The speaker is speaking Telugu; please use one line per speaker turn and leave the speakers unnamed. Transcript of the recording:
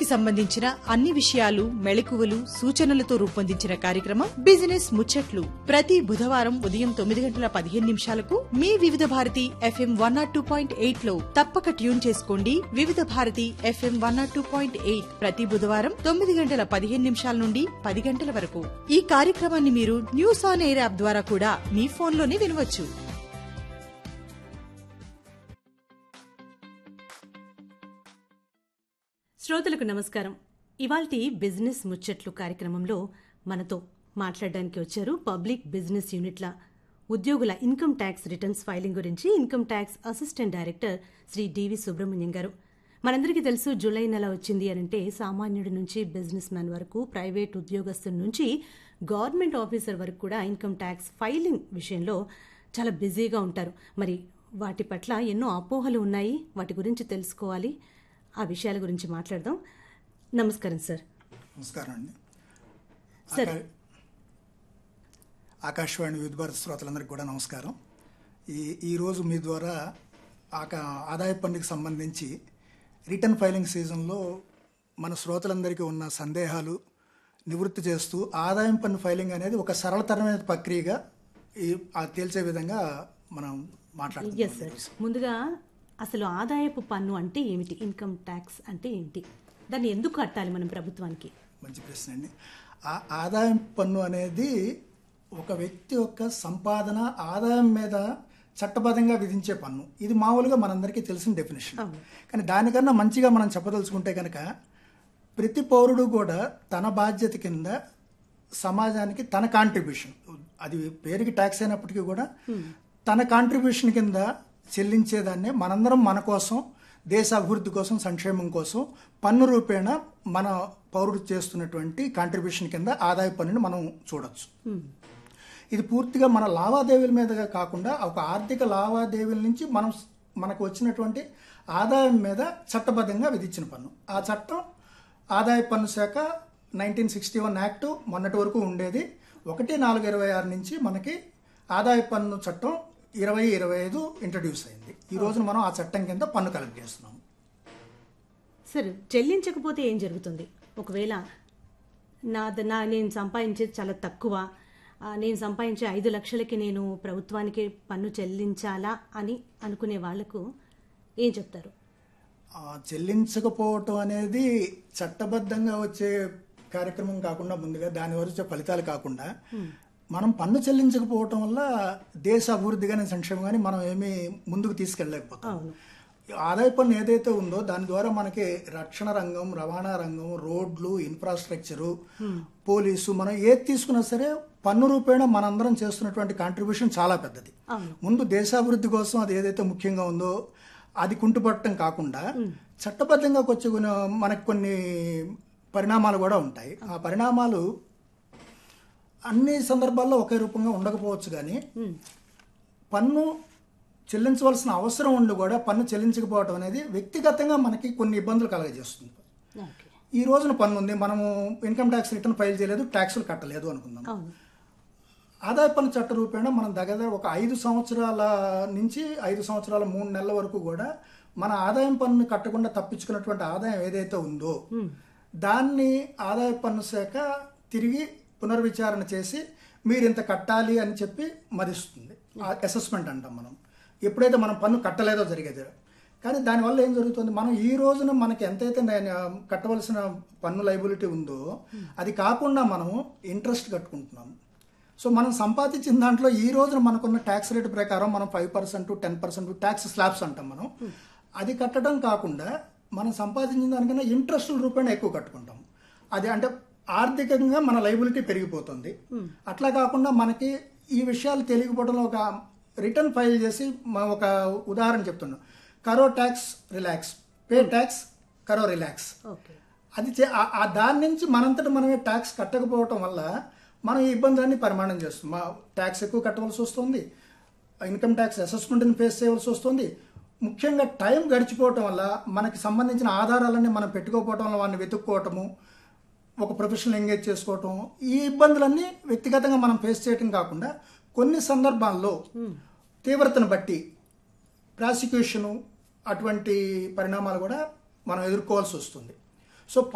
సంబంధించిన అన్ని విషయాలు మెళకువలు సూచనలతో రూపొందించిన కార్యక్రమం బిజినెస్ ముచ్చట్లు ప్రతి బుధవారం ఉదయం తొమ్మిది గంటల పదిహేను నిమిషాలకు మీ Vividha Bharati FM one nought two point eight లో తప్పక ట్యూన్ చేసుకోండి Vividha Bharati FM one nought two point eight ప్రతి బుధవారం తొమ్మిది గంటల పదిహేను నిమిషాల నుండి పది గంటల వరకు ఈ కార్యక్రమాన్ని మీరు న్యూస్ ఆన్ ఎయిర్ యాప్ ద్వారా కూడా మీ ఫోన్లోనే వినవచ్చు
శ్రోతలకు నమస్కారం ఇవాల్టి బిజినెస్ ముచ్చట్లు కార్యక్రమంలో మనతో మాట్లాడడానికి వచ్చారు పబ్లిక్ బిజినెస్ యూనిట్ల ఉద్యోగుల ఇన్కమ్ ట్యాక్స్ రిటర్న్స్ ఫైలింగ్ గురించి income tax assistant director Shri DV Subrahmanyam garu మనందరికీ తెలుసు జూలై నెల వచ్చింది అనంటే సామాన్యుడి నుంచి బిజినెస్ మ్యాన్ వరకు ప్రైవేట్ ఉద్యోగస్తుల నుంచి గవర్నమెంట్ ఆఫీసర్ వరకు కూడా ఇన్కమ్ ట్యాక్స్ ఫైలింగ్ విషయంలో చాలా బిజీగా ఉంటారు మరి వాటి పట్ల ఎన్నో అపోహలు ఉన్నాయి వాటి గురించి తెలుసుకోవాలి ఆ విషయాల గురించి మాట్లాడదాం నమస్కారం సార్
నమస్కారం అండి
సార్.
ఆకా- ఆకాశవాణి వివిధ భారత శ్రోతలందరికీ కూడా నమస్కారం ఈ ఈరోజు మీ ద్వారా ఆకా ఆదాయ పన్నుకి సంబంధించి రిటర్న్ ఫైలింగ్ సీజన్లో మన శ్రోతలందరికీ ఉన్న సందేహాలు నివృత్తి చేస్తూ ఆదాయం పన్ను ఫైలింగ్ అనేది ఒక సరళతరమైన ప్రక్రియగా ఈ ఆ తేల్చే విధంగా మనం
ఎస్
మాట్లాడుతున్నాం
సార్ ముందుగా అసలు ఆదాయపు పన్ను అంటే ఏమిటి ఇన్కమ్ ట్యాక్స్ అంటే ఏంటి దాన్ని ఎందుకు కట్టాలి మనం ప్రభుత్వానికి
మంచి ప్రశ్న అండి ఆ ఆదాయం పన్ను అనేది ఒక వ్యక్తి యొక్క సంపాదన ఆదాయం మీద చట్టబద్ధంగా విధించే పన్ను ఇది మామూలుగా మనందరికీ తెలిసిన డెఫినేషన్ కానీ దానికన్నా మంచిగా మనం చెప్పదలుచుకుంటే కనుక ప్రతి పౌరుడు కూడా తన బాధ్యత కింద సమాజానికి తన కాంట్రిబ్యూషన్ అది పేరుకి ట్యాక్స్ అయినప్పటికీ కూడా తన కాంట్రిబ్యూషన్ కింద చెల్లించేదాన్ని మనందరం మన కోసం దేశ అభివృద్ధి కోసం సంక్షేమం కోసం పన్ను రూపేణ మన పౌరుడు చేస్తున్నటువంటి కాంట్రిబ్యూషన్ కింద ఆదాయ పన్నుని మనం చూడొచ్చు ఇది పూర్తిగా మన లావాదేవీల మీదగా కాకుండా ఒక ఆర్థిక లావాదేవీల నుంచి మనం మనకు వచ్చినటువంటి ఆదాయం మీద చట్టబద్ధంగా విధించిన పన్ను ఆ చట్టం ఆదాయ పన్ను శాఖ నైన్టీన్ సిక్స్టీ వన్ యాక్ట్ మొన్నటి వరకు ఉండేది ఒకటి నాలుగు ఇరవై ఆరు నుంచి మనకి ఆదాయ పన్ను చట్టం ఇరవై ఇరవై ఐదు ఇంట్రడ్యూస్ అయింది ఈ రోజున మనం ఆ చట్టం కింద పన్ను కలెక్ట్ చేస్తున్నాం
సార్ చెల్లించకపోతే ఏం జరుగుతుంది ఒకవేళ నా నా నేను సంపాదించేది చాలా తక్కువ ఆ, నేను సంపాదించే ఐదు లక్షలకి నేను ప్రభుత్వానికి పన్ను చెల్లించాలా అని అనుకునే వాళ్లకు ఏం చెప్తారు
ఆ, చెల్లించకపోవటం అనేది చట్టబద్ధంగా వచ్చే కార్యక్రమం కాకుండా ముందుగా దాని వచ్చే ఫలితాలు కాకుండా మనం పన్ను చెల్లించకపోవటం వల్ల దేశ అభివృద్ధి కానీ సంక్షేమం కానీ మనం ఏమీ ముందుకు తీసుకెళ్ళలేకపోతాం
అవును
ఆదాయ పన్ను ఏదైతే ఉందో దాని ద్వారా మనకి రక్షణ రంగం రవాణా రంగం రోడ్లు ఇన్ఫ్రాస్ట్రక్చరు పోలీసు మనం ఏది తీసుకున్నా సరే పన్ను రూపేణ మనందరం చేస్తున్నటువంటి కాంట్రిబ్యూషన్ చాలా పెద్దది
అవును
ముందు దేశాభివృద్ధి కోసం అది ఏదైతే ముఖ్యంగా ఉందో అది కుంటుపడటం కాకుండా చట్టబద్ధంగా వచ్చే కొన్ని మనకు కొన్ని పరిణామాలు కూడా ఉంటాయి ఆ పరిణామాలు అన్ని సందర్భాల్లో ఒకే రూపంగా ఉండకపోవచ్చు కానీ పన్ను చెల్లించవలసిన అవసరం ఉండి కూడా పన్ను చెల్లించకపోవడం అనేది వ్యక్తిగతంగా మనకి కొన్ని ఇబ్బందులు కలగజేస్తుంది
ఓకే
ఈ రోజున పన్ను ఉంది మనము ఇన్కమ్ ట్యాక్స్ రిటర్న్ ఫైల్ చేయలేదు ట్యాక్సులు కట్టలేదు అనుకుందాం
అవును
ఆదాయ పన్ను చట్ట రూపేణ మనం దగ్గర ఒక ఐదు సంవత్సరాల నుంచి ఐదు సంవత్సరాల మూడు నెలల వరకు కూడా మన ఆదాయం పన్ను కట్టకుండా తప్పించుకున్నటువంటి ఆదాయం ఏదైతే ఉందో దాన్ని ఆదాయ పన్ను శాఖ తిరిగి పునర్విచారణ చేసి మీరు ఇంత కట్టాలి అని చెప్పి మదిస్తుంది అసెస్మెంట్ అంటాం మనం ఎప్పుడైతే మనం పన్ను కట్టలేదో జరిగేది కానీ దానివల్ల ఏం జరుగుతుంది మనం ఈ రోజున మనకి ఎంతైతే నేను కట్టవలసిన పన్ను లైబిలిటీ ఉందో అది కాకుండా మనము ఇంట్రెస్ట్ కట్టుకుంటున్నాము సో మనం సంపాదించిన దాంట్లో ఈ రోజున మనకున్న ట్యాక్స్ రేట్ ప్రకారం మనం five percent ten percent tax slabs అంటాం మనం అది కట్టడం కాకుండా మనం సంపాదించిన దానికన్నా ఇంట్రెస్ట్ రూపాయన ఎక్కువ కట్టుకుంటాం అది అంటే ఆర్థికంగా మన లైబిలిటీ పెరిగిపోతుంది అట్లా కాకుండా మనకి ఈ విషయాలు తెలియకపోవడంలో ఒక రిటర్న్ ఫైల్ చేసి మ- ఒక ఉదాహరణ చెప్తున్నాం కరో ట్యాక్స్ రిలాక్స్ పే ట్యాక్స్ కరో రిలాక్స్
ఓకే
అది చే- ఆ- ఆ దాని నుంచి మనంతట మనమే ట్యాక్స్ కట్టకపోవటం వల్ల మనం ఈ ఇబ్బందులన్నీ పరిమాణం చేస్తాం మా ట్యాక్స్ ఎక్కువ కట్టవలసి వస్తుంది ఇన్కమ్ ట్యాక్స్ అసెస్మెంట్ని ఫేస్ చేయవలసి వస్తుంది ముఖ్యంగా టైం గడిచిపోవటం వల్ల మనకి సంబంధించిన ఆధారాలన్నీ మనం పెట్టుకోకపోవటం వల్ల వాడిని వెతుక్కోవటము ఒక ప్రొఫెషనల్ ఎంగేజ్ చేసుకోవటం ఈ ఇబ్బందులన్నీ వ్యక్తిగతంగా మనం ఫేస్ చేయటం కాకుండా కొన్ని సందర్భాల్లో తీవ్రతను బట్టి ప్రాసిక్యూషను అటువంటి పరిణామాలు కూడా మనం ఎదుర్కోవాల్సి వస్తుంది సో